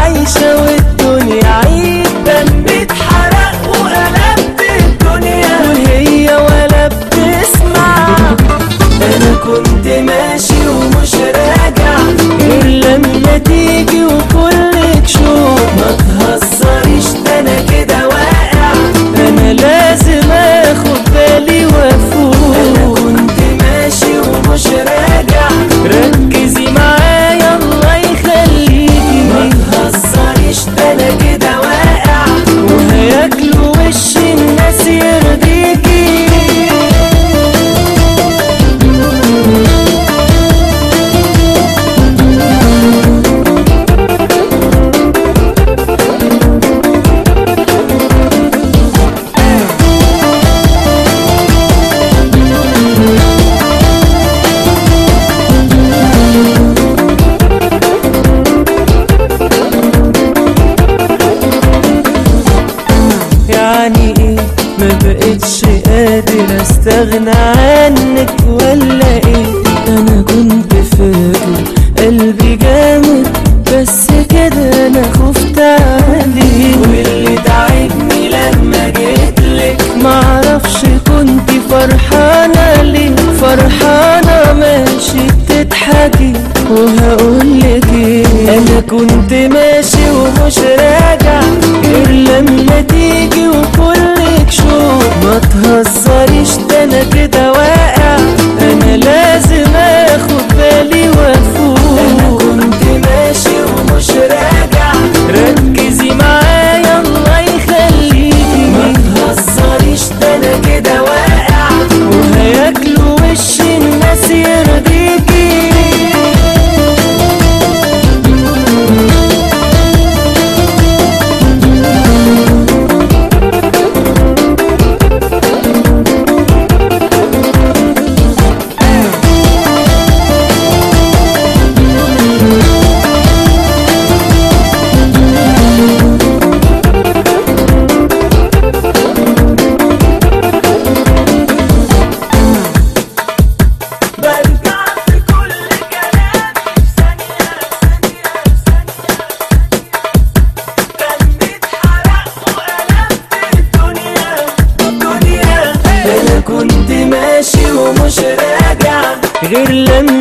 عايشة والدنيا عيد دمي اتحرق وقلبت الدنيا وهي ولا بتسمع انا كنت ماشي ومش راجع غير لما تيجي وكلك شوق ما تهزريش ده انا كده واقع انا لازم اخد بالي وافوق انا كنت ماشي ومش راجع ركزي معايا الله يخليكي ما تهزريش ده انا كده واقع وهياكلوا وش الناس يرضيكي يعني ايه ما بقتش قادر استغنى عنك ولا ايه انا كنت فاكر قلبي جامد بس كده انا خفت عليه واللي تعبني لما جيتلك معرفش كنت فرحانة ليه فرحانة ماشي بتضحكي وهقولك ايه انا كنت ماشي ومش راجع غير لما تيجي وكلك شوق ما تهزريش ده انا كده واقع انا لازم اخد بالي وافوق انا كنت ماشي ومش راجع ركزي معايا الله يخليكي ما تهزريش ده انا كده واقع وهياكلوا وش الناس يرضيكي برجع في كل كلامي ثانية ثانية ثانية دمي اتحرق وقلبت الدنيا الدنيا أنا كنت ماشي ومش راجع غير لما